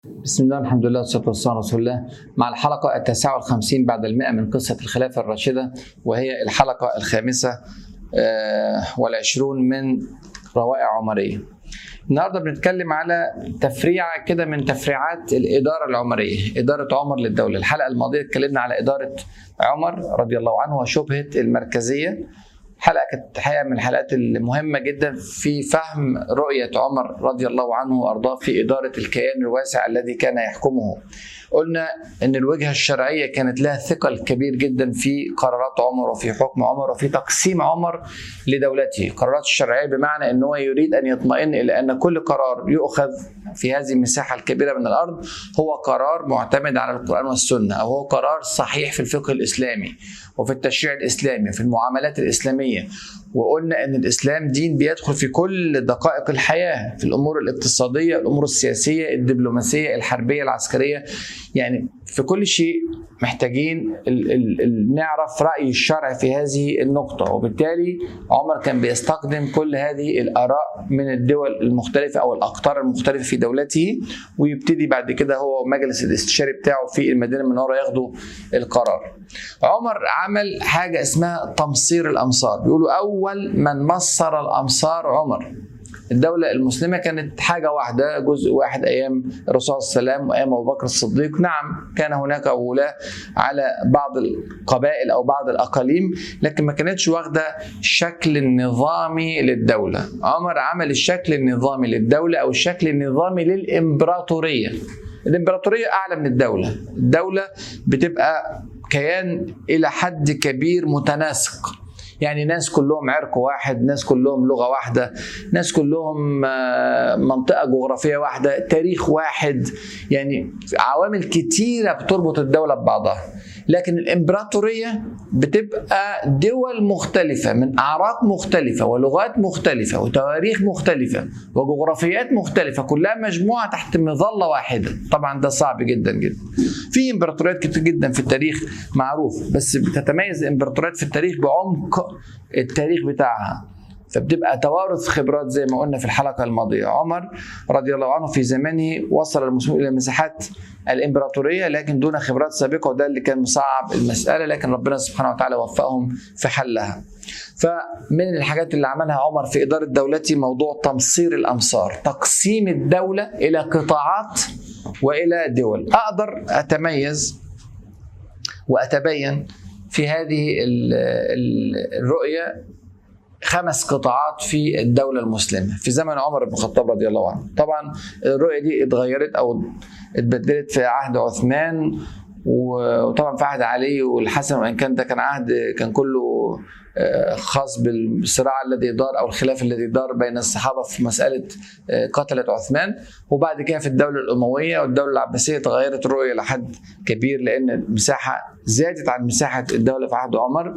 بسم الله الحمد لله والصلاة والسلام على رسول الله مع الحلقة التاسعة والخمسين بعد المئة من قصة الخلافة الراشدة وهي الحلقة الخامسة آه، والعشرون من روائع عمرية النهارده بنتكلم على تفريعة كده من تفريعات الإدارة العمرية إدارة عمر للدولة الحلقة الماضية اتكلمنا على إدارة عمر رضي الله عنه وشبهة المركزية حلقة كانت حقيقة من الحلقات المهمة جدا في فهم رؤية عمر رضي الله عنه وأرضاه في إدارة الكيان الواسع الذي كان يحكمه قلنا ان الوجهه الشرعيه كانت لها ثقل كبير جدا في قرارات عمر وفي حكم عمر وفي تقسيم عمر لدولته، قرارات الشرعيه بمعنى ان هو يريد ان يطمئن الى ان كل قرار يؤخذ في هذه المساحه الكبيره من الارض هو قرار معتمد على القران والسنه او هو قرار صحيح في الفقه الاسلامي وفي التشريع الاسلامي وفي المعاملات الاسلاميه وقلنا ان الاسلام دين بيدخل في كل دقائق الحياه في الامور الاقتصاديه الامور السياسيه الدبلوماسيه الحربيه العسكريه يعني في كل شيء محتاجين ال ال ال نعرف راي الشرع في هذه النقطه وبالتالي عمر كان بيستخدم كل هذه الاراء من الدول المختلفه او الاقطار المختلفه في دولته ويبتدي بعد كده هو مجلس الاستشاري بتاعه في المدينه المنوره ياخدوا القرار عمر عمل حاجه اسمها تمصير الامصار بيقولوا اول من مصر الامصار عمر الدولة المسلمة كانت حاجة واحدة جزء واحد أيام الرسول صلى الله عليه وسلم وأيام أبو بكر الصديق نعم كان هناك ولاة على بعض القبائل أو بعض الأقاليم لكن ما كانتش واخدة الشكل النظامي للدولة عمر عمل الشكل النظامي للدولة أو الشكل النظامي للإمبراطورية الإمبراطورية أعلى من الدولة الدولة بتبقى كيان إلى حد كبير متناسق يعني ناس كلهم عرق واحد ناس كلهم لغه واحده ناس كلهم منطقه جغرافيه واحده تاريخ واحد يعني عوامل كتيره بتربط الدوله ببعضها لكن الامبراطوريه بتبقى دول مختلفه من اعراق مختلفه ولغات مختلفه وتواريخ مختلفه وجغرافيات مختلفه كلها مجموعه تحت مظله واحده طبعا ده صعب جدا جدا في امبراطوريات كتير جدا في التاريخ معروف بس بتتميز الامبراطوريات في التاريخ بعمق التاريخ بتاعها فبتبقى توارث خبرات زي ما قلنا في الحلقه الماضيه عمر رضي الله عنه في زمانه وصل المسلمين الى مساحات الامبراطوريه لكن دون خبرات سابقه وده اللي كان مصعب المساله لكن ربنا سبحانه وتعالى وفقهم في حلها فمن الحاجات اللي عملها عمر في اداره دولته موضوع تمصير الامصار تقسيم الدوله الى قطاعات والى دول اقدر اتميز واتبين في هذه الرؤيه خمس قطاعات في الدولة المسلمة في زمن عمر بن الخطاب رضي الله عنه طبعا الرؤية دي اتغيرت أو اتبدلت في عهد عثمان وطبعا في عهد علي والحسن وان كان ده كان عهد كان كله خاص بالصراع الذي دار او الخلاف الذي دار بين الصحابه في مساله قتله عثمان وبعد كده في الدوله الامويه والدوله العباسيه تغيرت الرؤيه لحد كبير لان المساحه زادت عن مساحه الدوله في عهد عمر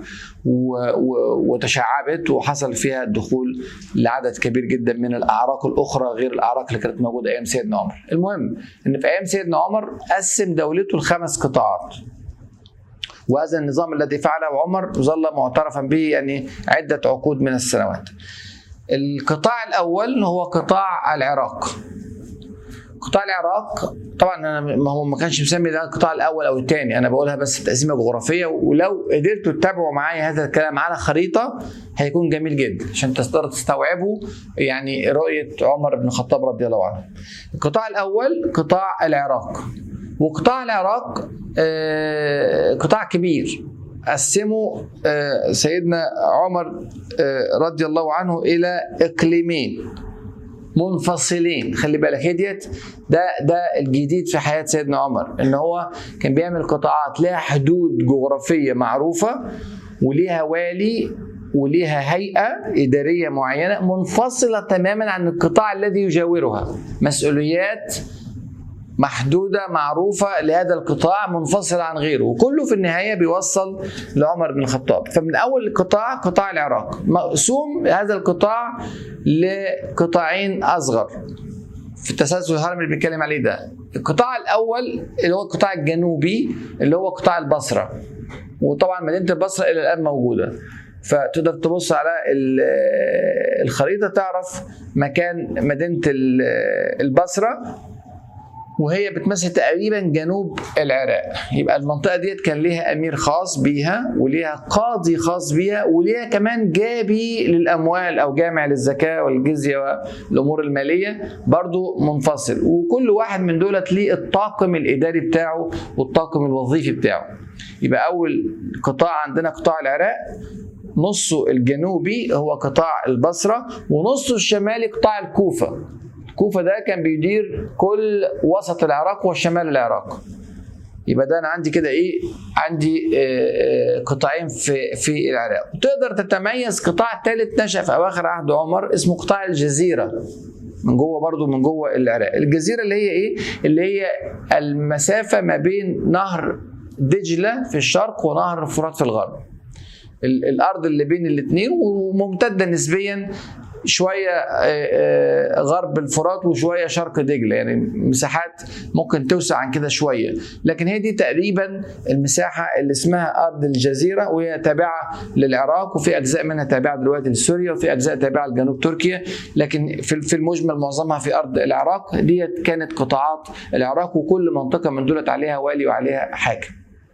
وتشعبت وحصل فيها الدخول لعدد كبير جدا من الاعراق الاخرى غير الاعراق اللي كانت موجوده ايام سيدنا عمر. المهم ان في ايام سيدنا عمر قسم دولته لخمس قطاعات. وهذا النظام الذي فعله عمر ظل معترفا به يعني عدة عقود من السنوات القطاع الأول هو قطاع العراق قطاع العراق طبعا انا ما هو ما كانش مسمي ده القطاع الاول او الثاني انا بقولها بس تقسيمه جغرافيه ولو قدرتوا تتابعوا معايا هذا الكلام على خريطه هيكون جميل جدا عشان تقدروا تستوعبوا يعني رؤيه عمر بن الخطاب رضي الله عنه. القطاع الاول قطاع العراق وقطاع العراق قطاع كبير قسمه سيدنا عمر رضي الله عنه الى اقليمين منفصلين خلي بالك هي ديت ده ده الجديد في حياه سيدنا عمر ان هو كان بيعمل قطاعات لها حدود جغرافيه معروفه وليها والي وليها هيئة إدارية معينة منفصلة تماما عن القطاع الذي يجاورها مسؤوليات محدوده معروفه لهذا القطاع منفصل عن غيره وكله في النهايه بيوصل لعمر بن الخطاب فمن اول القطاع قطاع العراق مقسوم هذا القطاع لقطاعين اصغر في التسلسل الهرمي اللي بنتكلم عليه ده القطاع الاول اللي هو القطاع الجنوبي اللي هو قطاع البصره وطبعا مدينه البصره الى الان موجوده فتقدر تبص على الخريطه تعرف مكان مدينه البصره وهي بتمثل تقريبا جنوب العراق يبقى المنطقه ديت كان ليها امير خاص بيها وليها قاضي خاص بيها وليها كمان جابي للاموال او جامع للزكاه والجزيه والامور الماليه برضو منفصل وكل واحد من دولت ليه الطاقم الاداري بتاعه والطاقم الوظيفي بتاعه يبقى اول قطاع عندنا قطاع العراق نصه الجنوبي هو قطاع البصره ونصه الشمالي قطاع الكوفه الكوفه ده كان بيدير كل وسط العراق وشمال العراق يبقى ده انا عندي كده ايه عندي آه، آه، قطاعين في في العراق تقدر تتميز قطاع ثالث نشا في اواخر عهد عمر اسمه قطاع الجزيره من جوه برضو من جوه العراق الجزيره اللي هي ايه اللي هي المسافه ما بين نهر دجله في الشرق ونهر الفرات في الغرب ال- الارض اللي بين الاثنين وممتده نسبيا شويه آه، آه، غرب الفرات وشويه شرق دجله يعني مساحات ممكن توسع عن كده شويه لكن هي دي تقريبا المساحه اللي اسمها ارض الجزيره وهي تابعه للعراق وفي اجزاء منها تابعه دلوقتي لسوريا وفي اجزاء تابعه لجنوب تركيا لكن في في المجمل معظمها في ارض العراق ديت كانت قطاعات العراق وكل منطقه من دولت عليها والي وعليها حاكم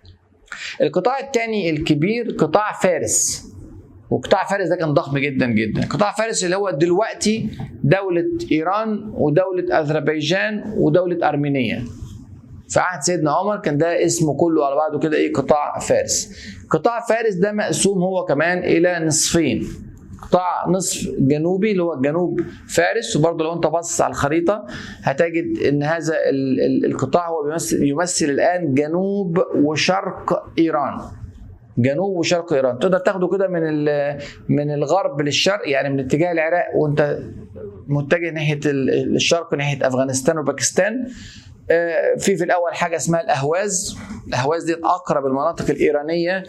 القطاع الثاني الكبير قطاع فارس وقطاع فارس ده كان ضخم جدا جدا قطاع فارس اللي هو دلوقتي دولة إيران ودولة أذربيجان ودولة أرمينيا في عهد سيدنا عمر كان ده اسمه كله على بعضه كده ايه قطاع فارس قطاع فارس ده مقسوم هو كمان الى نصفين قطاع نصف جنوبي اللي هو جنوب فارس وبرضه لو انت باصص على الخريطه هتجد ان هذا ال- ال- القطاع هو بيمثل يمثل الان جنوب وشرق ايران جنوب وشرق ايران تقدر تاخده كده من ال- من الغرب للشرق يعني من اتجاه العراق وانت متجه ناحيه ال- الشرق ناحيه افغانستان وباكستان آه، في في الاول حاجه اسمها الاهواز الاهواز دي اقرب المناطق الايرانيه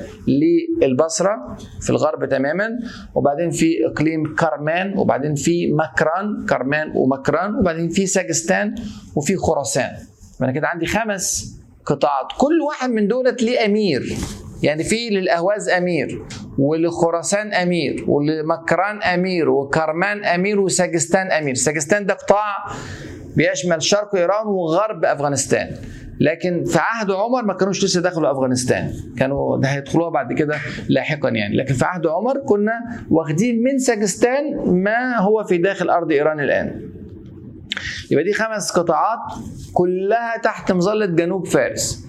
للبصره في الغرب تماما وبعدين في اقليم كرمان وبعدين في مكران كرمان ومكران وبعدين في ساجستان وفي خراسان انا كده عندي خمس قطاعات كل واحد من دولت ليه امير يعني في للاهواز امير ولخراسان امير ولمكران امير وكرمان امير وساجستان امير ساجستان ده قطاع بيشمل شرق ايران وغرب افغانستان لكن في عهد عمر ما كانوش لسه دخلوا افغانستان كانوا ده هيدخلوها بعد كده لاحقا يعني لكن في عهد عمر كنا واخدين من ساجستان ما هو في داخل ارض ايران الان يبقى دي خمس قطاعات كلها تحت مظله جنوب فارس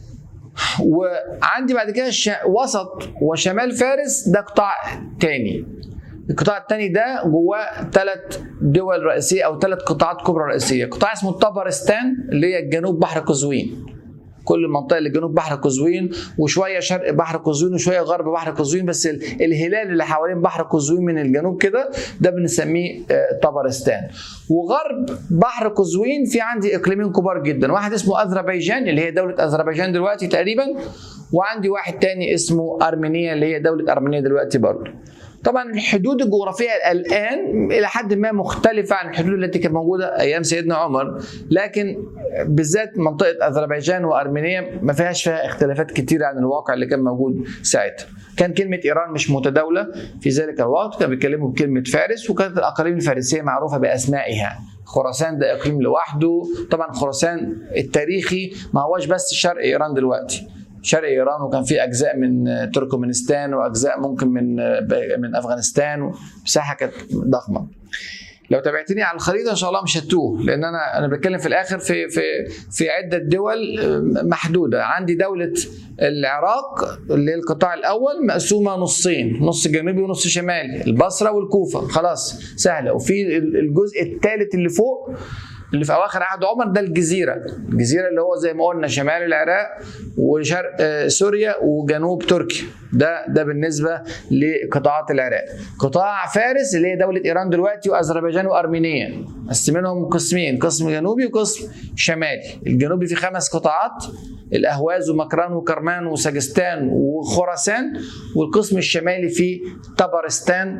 وعندي بعد كده الش... وسط وشمال فارس ده قطاع تاني القطاع الثاني ده جواه ثلاث دول رئيسيه او ثلاث قطاعات كبرى رئيسيه قطاع اسمه طبرستان اللي هي جنوب بحر قزوين كل المنطقه اللي جنوب بحر قزوين وشويه شرق بحر قزوين وشويه غرب بحر قزوين بس ال- الهلال اللي حوالين بحر قزوين من الجنوب كده ده بنسميه آه، طبرستان وغرب بحر قزوين في عندي اقليمين كبار جدا واحد اسمه اذربيجان اللي هي دوله اذربيجان دلوقتي تقريبا وعندي واحد تاني اسمه ارمينيا اللي هي دوله ارمينيا دلوقتي برضه طبعا الحدود الجغرافيه الان الى حد ما مختلفه عن الحدود التي كانت موجوده ايام سيدنا عمر لكن بالذات منطقه اذربيجان وارمينيا ما فيهاش فيها اختلافات كتيره عن الواقع اللي كان موجود ساعتها كان كلمه ايران مش متداوله في ذلك الوقت كانوا بيتكلموا بكلمه فارس وكانت الاقاليم الفارسيه معروفه باسمائها خراسان ده اقليم لوحده طبعا خراسان التاريخي ما هوش بس شرق ايران دلوقتي شرق ايران وكان في اجزاء من تركمانستان واجزاء ممكن من من افغانستان مساحه كانت ضخمه لو تابعتني على الخريطه ان شاء الله مش هتوه لان انا انا بتكلم في الاخر في في في عده دول محدوده عندي دوله العراق اللي هي القطاع الاول مقسومه نصين نص جنوبي ونص شمالي البصره والكوفه خلاص سهله وفي الجزء الثالث اللي فوق اللي في اواخر عهد عمر ده الجزيره الجزيره اللي هو زي ما قلنا شمال العراق وشرق آه، سوريا وجنوب تركيا ده ده بالنسبه لقطاعات العراق قطاع فارس اللي هي دوله ايران دلوقتي واذربيجان وارمينيا قسمينهم قسمين قسم جنوبي وقسم شمالي الجنوبي في خمس قطاعات الاهواز ومكران وكرمان وسجستان وخراسان والقسم الشمالي في طبرستان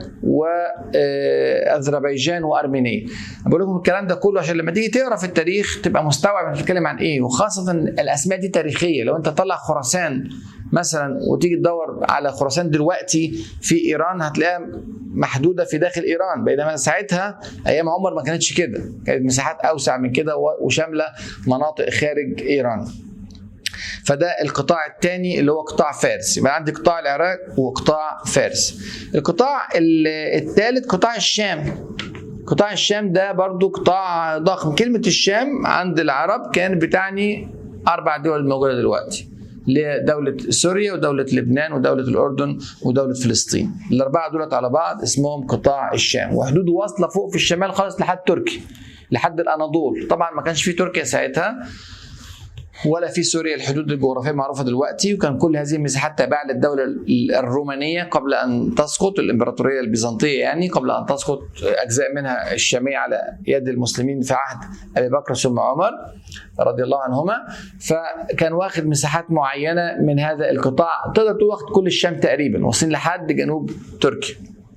واذربيجان وارمينيا بقول لكم الكلام ده كله عشان لما تيجي تقرا في التاريخ تبقى مستوعب بنتكلم عن ايه وخاصه الاسماء دي تاريخيه لو انت طلع خراسان مثلا وتيجي تدور على خراسان دلوقتي في ايران هتلاقيها محدوده في داخل ايران بينما ساعتها ايام عمر ما كانتش كده كانت مساحات اوسع من كده وشامله مناطق خارج ايران فده القطاع الثاني اللي هو قطاع فارس يبقى عندي قطاع العراق وقطاع فارس القطاع الثالث قطاع الشام قطاع الشام ده برضو قطاع ضخم كلمة الشام عند العرب كانت بتعني أربع دول موجودة دلوقتي لدولة سوريا ودولة لبنان ودولة الأردن ودولة فلسطين الأربعة دولت على بعض اسمهم قطاع الشام وحدوده واصلة فوق في الشمال خالص لحد تركيا لحد الأناضول طبعا ما كانش في تركيا ساعتها ولا في سوريا الحدود الجغرافيه معروفه دلوقتي وكان كل هذه المساحات تابعه للدوله الرومانيه قبل ان تسقط الامبراطوريه البيزنطيه يعني قبل ان تسقط اجزاء منها الشاميه على يد المسلمين في عهد ابي بكر ثم عمر رضي الله عنهما فكان واخد مساحات معينه من هذا القطاع تقدر تقول واخد كل الشام تقريبا واصلين لحد جنوب تركيا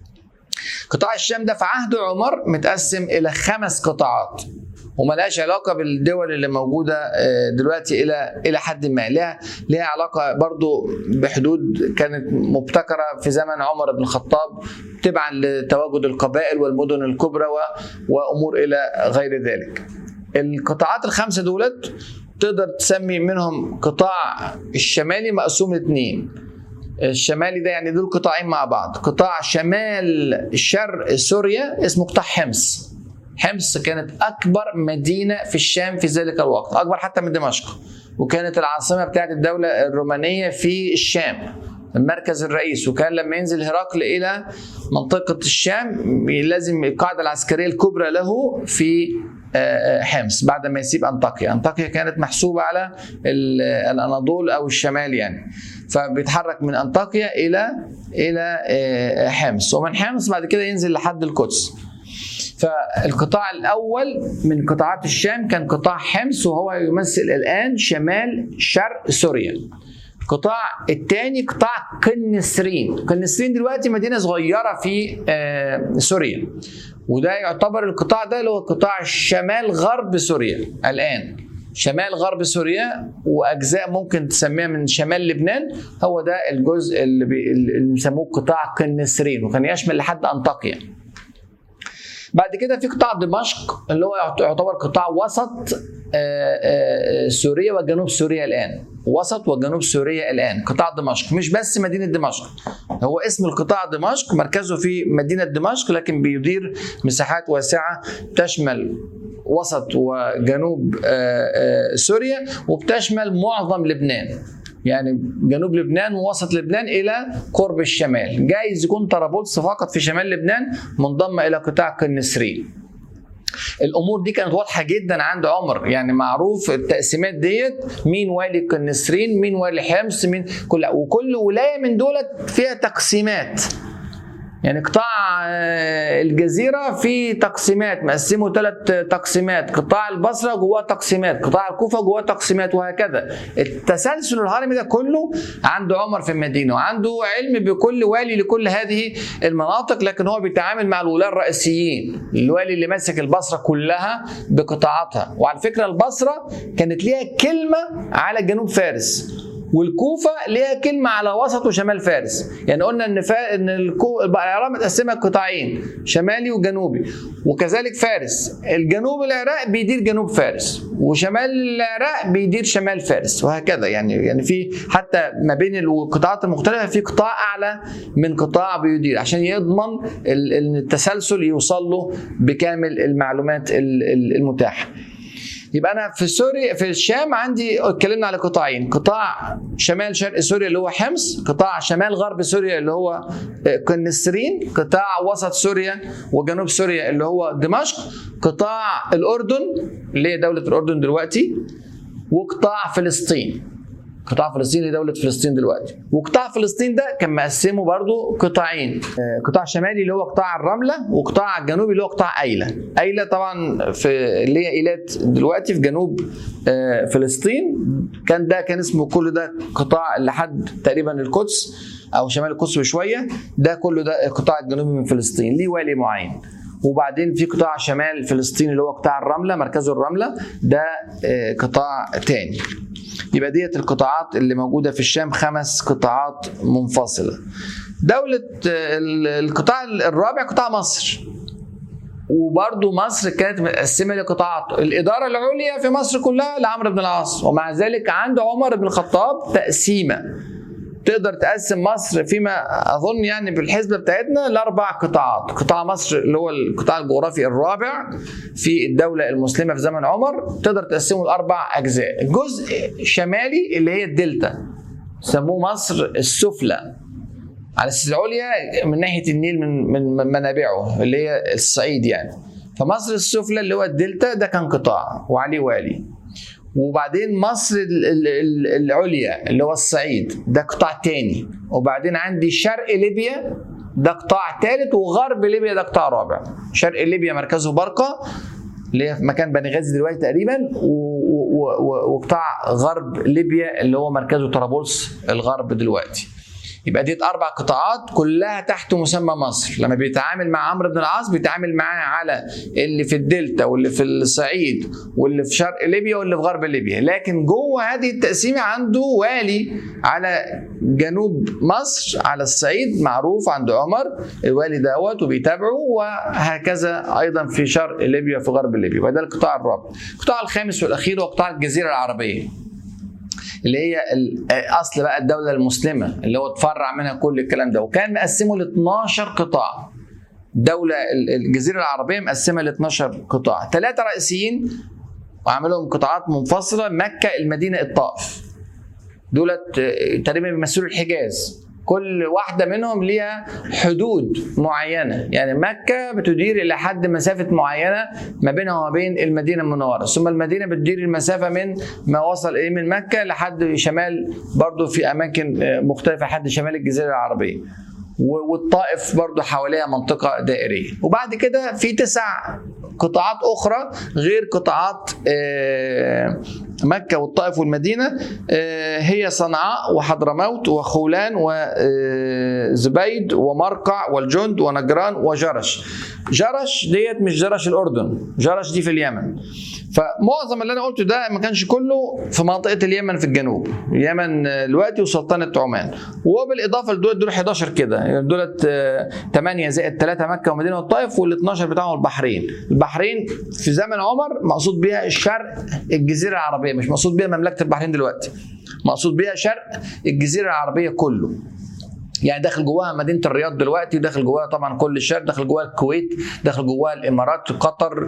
قطاع الشام ده في عهد عمر متقسم الى خمس قطاعات وملهاش علاقه بالدول اللي موجوده دلوقتي الى الى حد ما لها لها علاقه برضو بحدود كانت مبتكره في زمن عمر بن الخطاب تبعا لتواجد القبائل والمدن الكبرى وامور الى غير ذلك القطاعات الخمسه دولت تقدر تسمي منهم قطاع الشمالي مقسوم لاثنين الشمالي ده يعني دول قطاعين مع بعض قطاع شمال شرق سوريا اسمه قطاع حمص حمص كانت اكبر مدينه في الشام في ذلك الوقت اكبر حتى من دمشق وكانت العاصمه بتاعت الدوله الرومانيه في الشام المركز الرئيس وكان لما ينزل هرقل الى منطقه الشام لازم القاعده العسكريه الكبرى له في حمص بعد ما يسيب انطاكيا انطاكيا كانت محسوبه على الاناضول او الشمال يعني فبيتحرك من انطاكيا الى الى حمص ومن حمص بعد كده ينزل لحد القدس فالقطاع الاول من قطاعات الشام كان قطاع حمص وهو يمثل الان شمال شرق سوريا القطاع الثاني قطاع قنسرين قنسرين دلوقتي مدينه صغيره في سوريا وده يعتبر القطاع ده اللي هو قطاع شمال غرب سوريا الان شمال غرب سوريا واجزاء ممكن تسميها من شمال لبنان هو ده الجزء اللي, بي اللي بيسموه قطاع قنسرين وكان يشمل لحد انطاكيا بعد كده في قطاع دمشق اللي هو يعتبر قطاع وسط سوريا وجنوب سوريا الان وسط وجنوب سوريا الان قطاع دمشق مش بس مدينه دمشق هو اسم القطاع دمشق مركزه في مدينه دمشق لكن بيدير مساحات واسعه تشمل وسط وجنوب سوريا وبتشمل معظم لبنان يعني جنوب لبنان ووسط لبنان الى قرب الشمال جايز يكون طرابلس فقط في شمال لبنان منضمه الى قطاع قنسرين الامور دي كانت واضحه جدا عند عمر يعني معروف التقسيمات ديت مين والي قنسرين مين والي حمص مين كل وكل ولايه من دولت فيها تقسيمات يعني قطاع الجزيره في تقسيمات مقسمه ثلاث تقسيمات قطاع البصره جواه تقسيمات قطاع الكوفه جواه تقسيمات وهكذا التسلسل الهرمي ده كله عند عمر في المدينه وعنده علم بكل والي لكل هذه المناطق لكن هو بيتعامل مع الولاة الرئيسيين الوالي اللي ماسك البصره كلها بقطاعاتها وعلى فكره البصره كانت ليها كلمه على جنوب فارس والكوفه ليها كلمه على وسط وشمال فارس يعني قلنا ان فا... ان الكو... العراق متقسمه قطاعين شمالي وجنوبي وكذلك فارس الجنوب العراق بيدير جنوب فارس وشمال العراق بيدير شمال فارس وهكذا يعني يعني في حتى ما بين القطاعات المختلفه في قطاع اعلى من قطاع بيدير عشان يضمن التسلسل يوصل له بكامل المعلومات المتاحه يبقى انا في سوريا في الشام عندي اتكلمنا على قطاعين قطاع شمال شرق سوريا اللي هو حمص قطاع شمال غرب سوريا اللي هو قنسرين قطاع وسط سوريا وجنوب سوريا اللي هو دمشق قطاع الاردن اللي هي دوله الاردن دلوقتي وقطاع فلسطين قطاع فلسطين لدولة فلسطين دلوقتي وقطاع فلسطين ده كان مقسمه برضو قطاعين قطاع شمالي اللي هو قطاع الرملة وقطاع جنوبي اللي هو قطاع أيلة أيلة طبعا في اللي هي إيلات دلوقتي في جنوب فلسطين كان ده كان اسمه كل ده قطاع لحد تقريبا القدس أو شمال القدس بشوية ده كله ده القطاع الجنوبي من فلسطين ليه والي معين وبعدين في قطاع شمال فلسطين اللي هو قطاع الرملة مركزه الرملة ده قطاع تاني يبقى ديت القطاعات اللي موجوده في الشام خمس قطاعات منفصله دوله القطاع الرابع قطاع مصر وبرضه مصر كانت متقسمه لقطاعات الاداره العليا في مصر كلها لعمرو بن العاص ومع ذلك عند عمر بن الخطاب تقسيمه تقدر تقسم مصر فيما اظن يعني بالحسبه بتاعتنا لاربع قطاعات، قطاع مصر اللي هو القطاع الجغرافي الرابع في الدوله المسلمه في زمن عمر تقدر تقسمه لاربع اجزاء، الجزء الشمالي اللي هي الدلتا سموه مصر السفلى على العليا من ناحيه النيل من من منابعه اللي هي الصعيد يعني فمصر السفلى اللي هو الدلتا ده كان قطاع وعليه والي وبعدين مصر العليا اللي هو الصعيد ده قطاع تاني وبعدين عندي شرق ليبيا ده قطاع ثالث وغرب ليبيا ده قطاع رابع شرق ليبيا مركزه برقة اللي هي في مكان بني غازي دلوقتي تقريبا وقطاع غرب ليبيا اللي هو مركزه طرابلس الغرب دلوقتي يبقى دي اربع قطاعات كلها تحت مسمى مصر لما بيتعامل مع عمرو بن العاص بيتعامل معاه على اللي في الدلتا واللي في الصعيد واللي في شرق ليبيا واللي في غرب ليبيا لكن جوه هذه التقسيمه عنده والي على جنوب مصر على الصعيد معروف عند عمر الوالي دوت وبيتابعه وهكذا ايضا في شرق ليبيا في غرب ليبيا وده القطاع الرابع القطاع الخامس والاخير هو قطاع الجزيره العربيه اللي هي اصل بقى الدوله المسلمه اللي هو اتفرع منها كل الكلام ده وكان مقسمه ل 12 قطاع دولة الجزيرة العربية مقسمة ل 12 قطاع ثلاثة رئيسيين وعملهم قطاعات منفصلة مكة المدينة الطائف دولت تقريبا بيمثلوا الحجاز كل واحدة منهم ليها حدود معينة يعني مكة بتدير إلى حد مسافة معينة ما بينها وما بين المدينة المنورة ثم المدينة بتدير المسافة من ما وصل إيه من مكة لحد شمال برضو في أماكن مختلفة لحد شمال الجزيرة العربية والطائف برضو حواليها منطقة دائرية وبعد كده في تسع قطاعات أخرى غير قطاعات مكة والطائف والمدينة هي صنعاء وحضرموت وخولان وزبيد ومرقع والجند ونجران وجرش جرش ديت مش جرش الأردن جرش دي في اليمن فمعظم اللي انا قلته ده ما كانش كله في منطقه اليمن في الجنوب اليمن دلوقتي وسلطنه عمان وبالاضافه لدول دول 11 كده يعني دولت 8 زائد 3 مكه ومدينه والطائف وال 12 بتاعهم البحرين البحرين في زمن عمر مقصود بيها الشرق الجزيره العربيه مش مقصود بيها مملكه البحرين دلوقتي مقصود بيها شرق الجزيره العربيه كله يعني داخل جواها مدينه الرياض دلوقتي داخل جواها طبعا كل الشرق داخل جواها الكويت داخل جواها الامارات قطر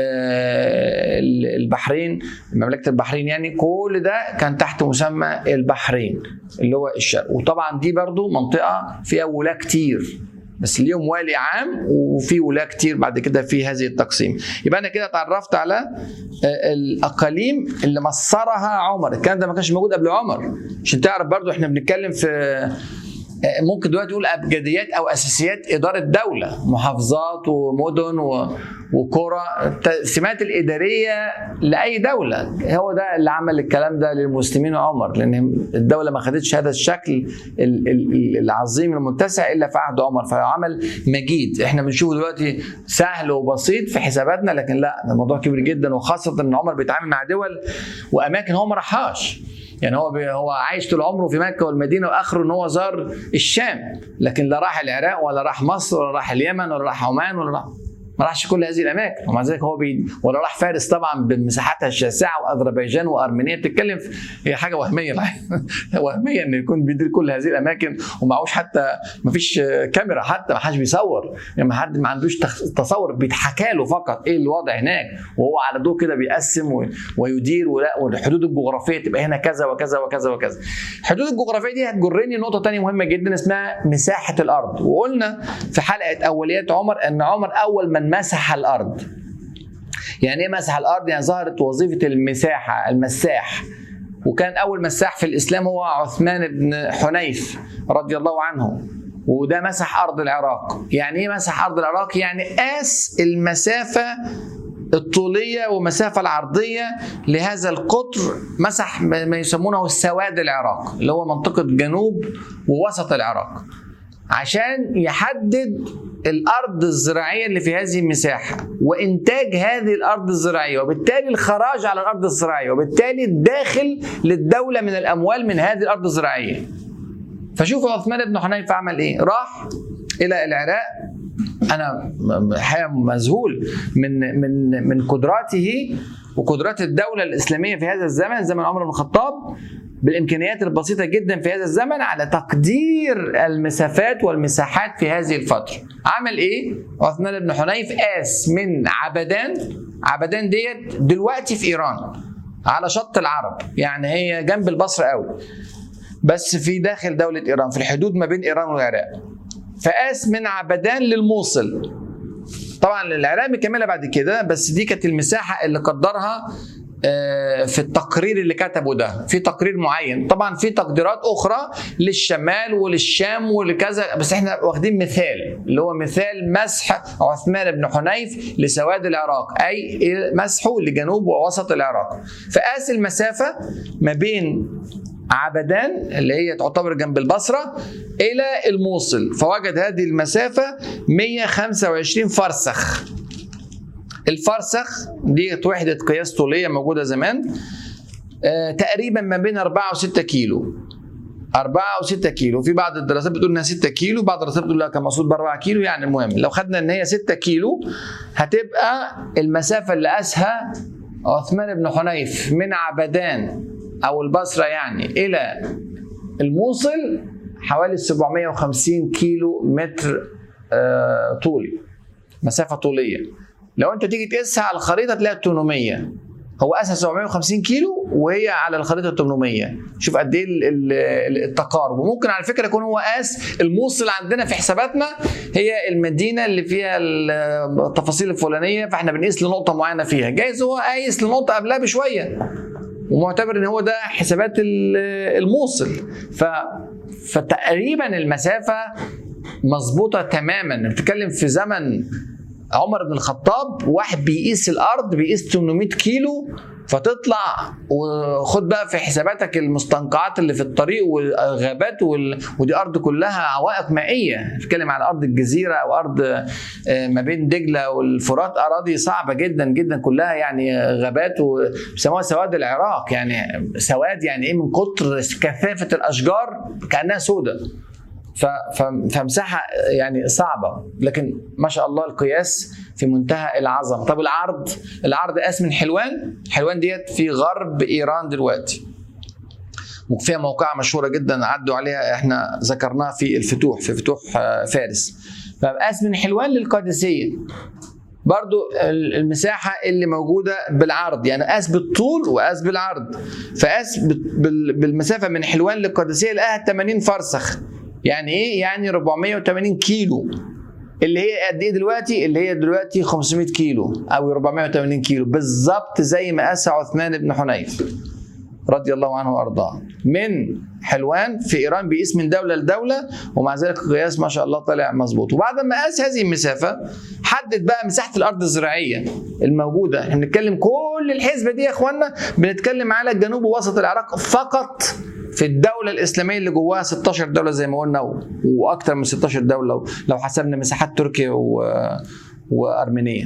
البحرين مملكه البحرين يعني كل ده كان تحت مسمى البحرين اللي هو الشرق وطبعا دي برضو منطقه فيها ولاة كتير بس اليوم والي عام وفي ولاة كتير بعد كده في هذه التقسيم يبقى انا كده اتعرفت على الاقاليم اللي مصرها عمر الكلام ده ما كانش موجود قبل عمر عشان تعرف برضو احنا بنتكلم في ممكن دلوقتي نقول ابجديات او اساسيات اداره دوله محافظات ومدن وقرى التقسيمات الاداريه لاي دوله هو ده اللي عمل الكلام ده للمسلمين عمر لان الدوله ما خدتش هذا الشكل العظيم المتسع الا في عهد عمر فعمل مجيد احنا بنشوفه دلوقتي سهل وبسيط في حساباتنا لكن لا ده الموضوع كبير جدا وخاصه ان عمر بيتعامل مع دول واماكن هو ما راحهاش يعني هو هو عايش طول عمره في مكه والمدينه واخره ان هو زار الشام لكن لا راح العراق ولا راح مصر ولا راح اليمن ولا راح عمان ولا راح ما راحش كل هذه الاماكن ومع ذلك هو بي ولا راح فارس طبعا بمساحتها الشاسعه واذربيجان وارمينيا بتتكلم هي حاجه وهميه وهميه ان يكون بيدير كل هذه الاماكن ومعهوش حتى ما فيش كاميرا حتى ما حدش بيصور يعني ما حد ما عندوش تصور بيتحكى له فقط ايه الوضع هناك وهو على ضوء كده بيقسم ويدير ولا والحدود الجغرافيه تبقى هنا كذا وكذا وكذا وكذا الحدود الجغرافيه دي هتجرني نقطه ثانيه مهمه جدا اسمها مساحه الارض وقلنا في حلقه اوليات عمر ان عمر اول من مسح الارض يعني ايه مسح الارض يعني ظهرت وظيفه المساحه المساح وكان اول مساح في الاسلام هو عثمان بن حنيف رضي الله عنه وده مسح ارض العراق يعني ايه مسح ارض العراق يعني قاس المسافه الطولية والمسافة العرضية لهذا القطر مسح ما يسمونه السواد العراق اللي هو منطقة جنوب ووسط العراق عشان يحدد الارض الزراعيه اللي في هذه المساحه وانتاج هذه الارض الزراعيه وبالتالي الخراج على الارض الزراعيه وبالتالي الداخل للدوله من الاموال من هذه الارض الزراعيه فشوفوا عثمان بن حنيفه عمل ايه راح الى العراق انا الحقيقه مذهول من من من قدراته وقدرات الدوله الاسلاميه في هذا الزمن زمن عمر بن الخطاب بالامكانيات البسيطه جدا في هذا الزمن على تقدير المسافات والمساحات في هذه الفتره عمل ايه عثمان بن حنيف قاس من عبدان عبدان ديت دلوقتي في ايران على شط العرب يعني هي جنب البصره قوي بس في داخل دوله ايران في الحدود ما بين ايران والعراق فقاس من عبدان للموصل طبعا العراق مكمله بعد كده بس دي كانت المساحه اللي قدرها آه، في التقرير اللي كتبه ده في تقرير معين طبعا في تقديرات اخرى للشمال وللشام ولكذا بس احنا واخدين مثال اللي هو مثال مسح عثمان بن حنيف لسواد العراق اي مسحه لجنوب ووسط العراق فقاس المسافه ما بين عبدان اللي هي تعتبر جنب البصرة إلى الموصل فوجد هذه المسافة 125 فرسخ الفرسخ دي وحدة قياس طولية موجودة زمان آه تقريبا ما بين 4 و6 كيلو 4 و6 كيلو في بعض الدراسات بتقول انها 6 كيلو بعض الدراسات بتقول لا كان مقصود ب 4 كيلو يعني المهم لو خدنا ان هي 6 كيلو هتبقى المسافه اللي قاسها عثمان بن حنيف من عبدان او البصره يعني الى الموصل حوالي 750 كيلو متر آه طولي مسافه طوليه لو انت تيجي تقيسها على الخريطه تلاقي 800 هو قاسها 750 كيلو وهي على الخريطه 800 شوف قد ايه ال- ال- التقارب وممكن على فكره يكون هو قاس الموصل عندنا في حساباتنا هي المدينه اللي فيها التفاصيل الفلانيه فاحنا بنقيس لنقطه معينه فيها جايز هو قايس لنقطه قبلها بشويه ومعتبر ان هو ده حسابات ال- الموصل ف فتقريبا المسافه مظبوطه تماما بتتكلم في زمن عمر بن الخطاب واحد بيقيس الارض بيقيس 800 كيلو فتطلع وخد بقى في حساباتك المستنقعات اللي في الطريق والغابات وال... ودي ارض كلها عوائق مائيه بتتكلم على ارض الجزيره او ارض آه، ما بين دجله والفرات اراضي صعبه جدا جدا كلها يعني غابات وبيسموها سواد العراق يعني سواد يعني ايه من كتر كثافه الاشجار كانها سودة ف- ف- فمساحه يعني صعبه لكن ما شاء الله القياس في منتهى العظمه طب العرض العرض قاس من حلوان حلوان ديت في غرب ايران دلوقتي وفيها موقعة مشهورة جدا عدوا عليها احنا ذكرناها في الفتوح في فتوح آه، فارس فقاس من حلوان للقادسية برضو ال- المساحة اللي موجودة بالعرض يعني قاس بالطول وقاس بالعرض فقاس بال- بال- بالمسافة من حلوان للقادسية لقاها 80 فرسخ يعني ايه يعني 480 كيلو اللي هي قد ايه دلوقتي اللي هي دلوقتي 500 كيلو او 480 كيلو بالظبط زي ما قاسها عثمان بن حنيف رضي الله عنه وارضاه من حلوان في ايران بيقيس من دوله لدوله ومع ذلك القياس ما شاء الله طلع مظبوط وبعد ما قاس هذه المسافه حدد بقى مساحه الارض الزراعيه الموجوده احنا بنتكلم كل الحسبه دي يا اخوانا بنتكلم على جنوب ووسط العراق فقط في الدولة الإسلامية اللي جواها 16 دولة زي ما قلنا و- وأكثر من 16 دولة لو حسبنا مساحات تركيا و... وأرمينيا.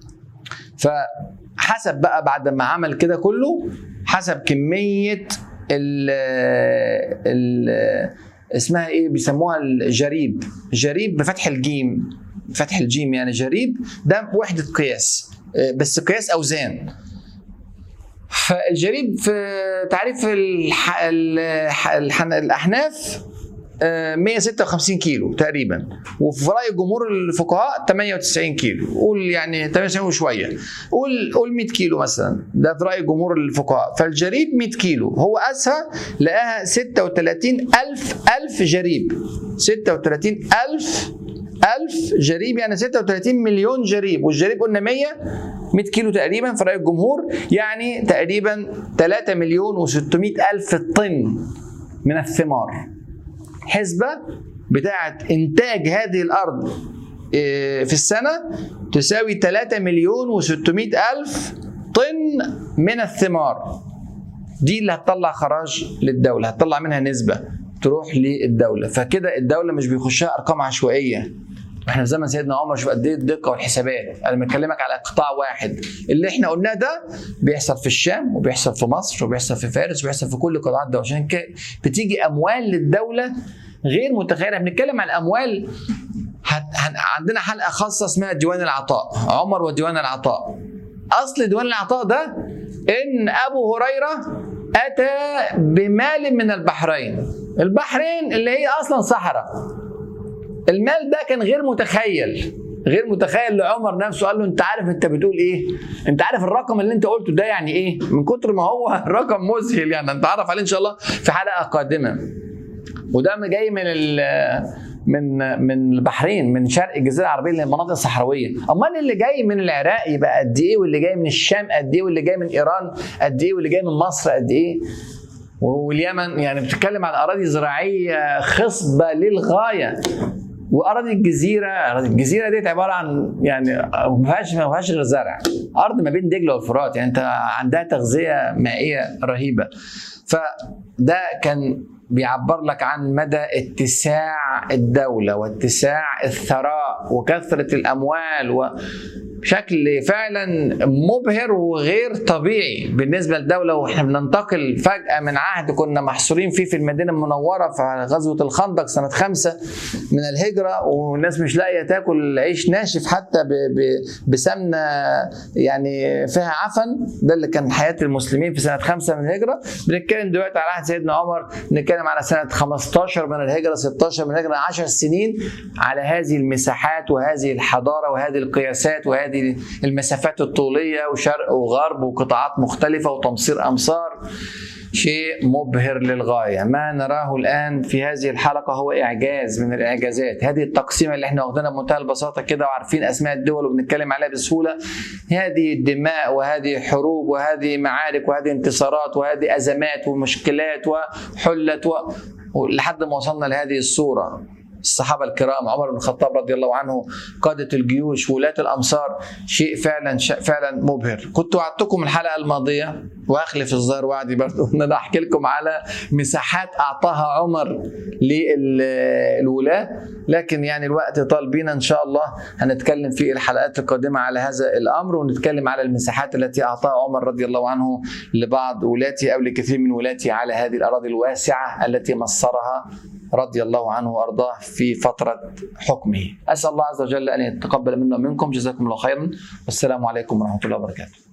فحسب بقى بعد ما عمل كده كله حسب كمية ال ال اسمها ايه بيسموها الجريب جريب بفتح الجيم فتح الجيم يعني جريب ده وحدة قياس آه، بس قياس أوزان فالجريب في تعريف الح... الح... الحن... الاحناف آه، 156 كيلو تقريبا وفي راي جمهور الفقهاء 98 كيلو قول يعني 98 وشويه قول قول 100 كيلو مثلا ده في راي جمهور الفقهاء فالجريب 100 كيلو هو قاسها لقاها 36000 ألف جريب 36000 ألف جريب يعني 36 مليون جريب والجريب قلنا 100 100 كيلو تقريبا في رأي الجمهور يعني تقريبا 3 مليون و600 ألف طن من الثمار حسبة بتاعة إنتاج هذه الأرض إيه، في السنة تساوي 3 مليون و600 ألف طن من الثمار دي اللي هتطلع خراج للدولة هتطلع منها نسبة تروح للدولة فكده الدولة مش بيخشها أرقام عشوائية احنا في زمن سيدنا عمر شوف قد ايه الدقه والحسابات انا بكلمك على قطاع واحد اللي احنا قلناه ده بيحصل في الشام وبيحصل في مصر وبيحصل في فارس وبيحصل في كل قطاعات الدوله عشان كده بتيجي اموال للدوله غير متخيله بنتكلم عن الاموال هت... هن... عندنا حلقه خاصه اسمها ديوان العطاء عمر وديوان العطاء اصل ديوان العطاء ده ان ابو هريره اتى بمال من البحرين البحرين اللي هي اصلا صحراء المال ده كان غير متخيل غير متخيل لعمر نفسه قال له انت عارف انت بتقول ايه انت عارف الرقم اللي انت قلته ده يعني ايه من كتر ما هو رقم مذهل يعني انت عارف عليه ان شاء الله في حلقه قادمه وده جاي من من من البحرين من شرق الجزيره العربيه اللي المناطق الصحراويه امال اللي جاي من العراق يبقى قد ايه واللي جاي من الشام قد ايه واللي جاي من ايران قد ايه واللي جاي من مصر قد ايه واليمن يعني بتتكلم عن اراضي زراعيه خصبه للغايه واراضي الجزيره اراضي الجزيره ديت عباره عن يعني ما فيهاش ما فيهاش غير زرع ارض ما بين دجله والفرات يعني انت عندها تغذيه مائيه رهيبه فده كان بيعبر لك عن مدى اتساع الدولة واتساع الثراء وكثرة الأموال وشكل فعلا مبهر وغير طبيعي بالنسبة للدولة واحنا بننتقل فجأة من عهد كنا محصورين فيه في المدينة المنورة في غزوة الخندق سنة خمسة من الهجرة والناس مش لاقية تاكل عيش ناشف حتى بسمنة يعني فيها عفن ده اللي كان حياة المسلمين في سنة خمسة من الهجرة بنتكلم دلوقتي على عهد سيدنا عمر بنتكلم بنتكلم على سنة 15 من الهجرة 16 من الهجرة 10 سنين على هذه المساحات وهذه الحضارة وهذه القياسات وهذه المسافات الطولية وشرق وغرب وقطاعات مختلفة وتمصير أمصار شيء مبهر للغاية ما نراه الآن في هذه الحلقة هو إعجاز من الإعجازات هذه التقسيمة اللي احنا واخدينها بمنتهى البساطة كده وعارفين أسماء الدول وبنتكلم عليها بسهولة هذه الدماء وهذه حروب وهذه معارك وهذه انتصارات وهذه أزمات ومشكلات وحلت و... لحد ما وصلنا لهذه الصورة الصحابه الكرام عمر بن الخطاب رضي الله عنه قاده الجيوش ولاة الامصار شيء فعلا شيء فعلا مبهر كنت وعدتكم الحلقه الماضيه واخلف الظاهر وعدي برضه ان انا احكي لكم على مساحات اعطاها عمر للولاة لكن يعني الوقت طال بينا ان شاء الله هنتكلم في الحلقات القادمه على هذا الامر ونتكلم على المساحات التي اعطاها عمر رضي الله عنه لبعض ولاته او لكثير من ولاته على هذه الاراضي الواسعه التي مصرها رضي الله عنه وارضاه في فتره حكمه. اسال الله عز وجل ان يتقبل منا ومنكم جزاكم الله خيرا والسلام عليكم ورحمه الله وبركاته.